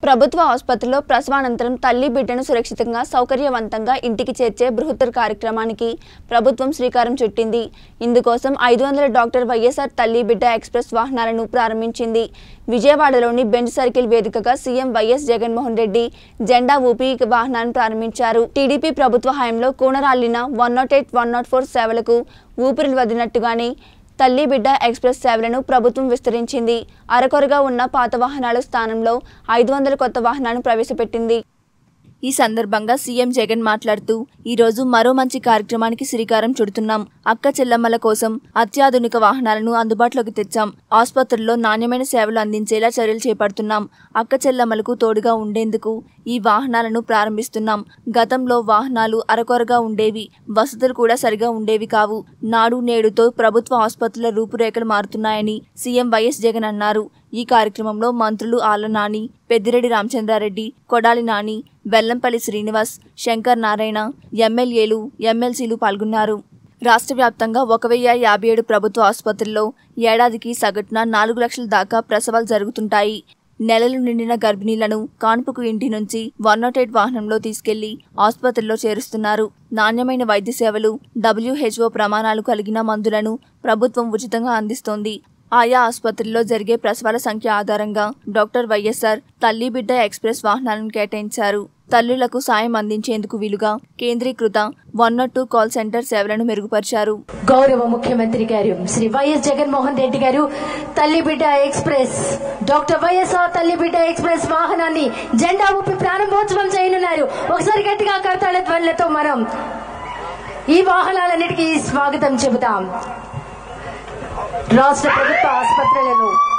ప్రభుత్వ ఆసుపత్రిలో ప్రసవానంతరం తల్లి బిడ్డను సురక్షితంగా సౌకర్యవంతంగా ఇంటికి చేర్చే బృహత్తర కార్యక్రమానికి ప్రభుత్వం శ్రీకారం చుట్టింది ఇందుకోసం ఐదు వందల డాక్టర్ వైఎస్ఆర్ తల్లి బిడ్డ ఎక్స్ప్రెస్ వాహనాలను ప్రారంభించింది విజయవాడలోని బెంచ్ సర్కిల్ వేదికగా సీఎం వైఎస్ జగన్మోహన్ రెడ్డి జెండా ఊపి ఈ వాహనాన్ని ప్రారంభించారు టీడీపీ ప్రభుత్వ హయాంలో కూనరాలిన one nought eight one nought four సేవలకు ఊపిరి వదిలినట్టుగానే తల్లి బిడ్డ ఎక్స్ప్రెస్ సేవలను ప్రభుత్వం విస్తరించింది అరకొరగా ఉన్న పాత వాహనాల స్థానంలో ఐదు వందల కొత్త వాహనాలను ప్రవేశపెట్టింది ఈ సందర్భంగా సీఎం జగన్ మాట్లాడుతూ ఈ రోజు మరో మంచి కార్యక్రమానికి శ్రీకారం చుడుతున్నాం అక్క చెల్లమ్మల కోసం అత్యాధునిక వాహనాలను అందుబాటులోకి తెచ్చాం ఆసుపత్రుల్లో నాణ్యమైన సేవలు అందించేలా చర్యలు చేపడుతున్నాం అక్క చెల్లమ్మలకు తోడుగా ఉండేందుకు ఈ వాహనాలను ప్రారంభిస్తున్నాం గతంలో వాహనాలు అరకొరగా ఉండేవి వసతులు కూడా సరిగా ఉండేవి కావు నాడు నేడుతో ప్రభుత్వ ఆసుపత్రుల రూపురేఖలు మారుతున్నాయని సీఎం వైఎస్ జగన్ అన్నారు ఈ కార్యక్రమంలో మంత్రులు ఆళ్ల నాని పెద్దిరెడ్డి రామచంద్రారెడ్డి కొడాలి నాని వెల్లంపల్లి శ్రీనివాస్ శంకర్ నారాయణ ఎమ్మెల్యేలు ఎమ్మెల్సీలు పాల్గొన్నారు రాష్ట్ర వ్యాప్తంగా ఒక వెయ్యి యాభై ఏడు ప్రభుత్వ ఆసుపత్రుల్లో ఏడాదికి సగటున నాలుగు లక్షల దాకా ప్రసవాలు జరుగుతుంటాయి నెలలు నిండిన గర్భిణీలను కాన్పుకు ఇంటి నుంచి వన్ నాట్ ఎయిట్ వాహనంలో తీసుకెళ్లి ఆసుపత్రిలో చేరుస్తున్నారు నాణ్యమైన వైద్య సేవలు డబ్ల్యూహెచ్ఓ ప్రమాణాలు కలిగిన మందులను ప్రభుత్వం ఉచితంగా అందిస్తోంది ఆయా ఆసుపత్రుల్లో జరిగే ప్రసవాల సంఖ్య ఆధారంగా డాక్టర్ వైఎస్ఆర్ తల్లి బిడ్డ ఎక్స్ప్రెస్ వాహనాలను కేటాయించారు తల్లులకు సాయం అందించేందుకు వీలుగా కేంద్రీకృత one nought two call centre సేవలను మెరుగుపరిచారు గౌరవ ముఖ్యమంత్రి గారు శ్రీ వైఎస్ జగన్మోహన్ రెడ్డి గారు తల్లి బిడ్డ ఎక్స్ప్రెస్ డాక్టర్ వైఎస్ఆర్ తల్లి బిడ్డ ఎక్స్ప్రెస్ వాహనాన్ని జెండా ఊపి ప్రారంభోత్సవం చేయనున్నారు ఒకసారి గట్టిగా కర్తాళ ధ్వనులతో మనం ఈ వాహనాలన్నిటికీ స్వాగతం చెబుతాం రాష్ట్ర ప్రభుత్వ ఆసుపత్రులను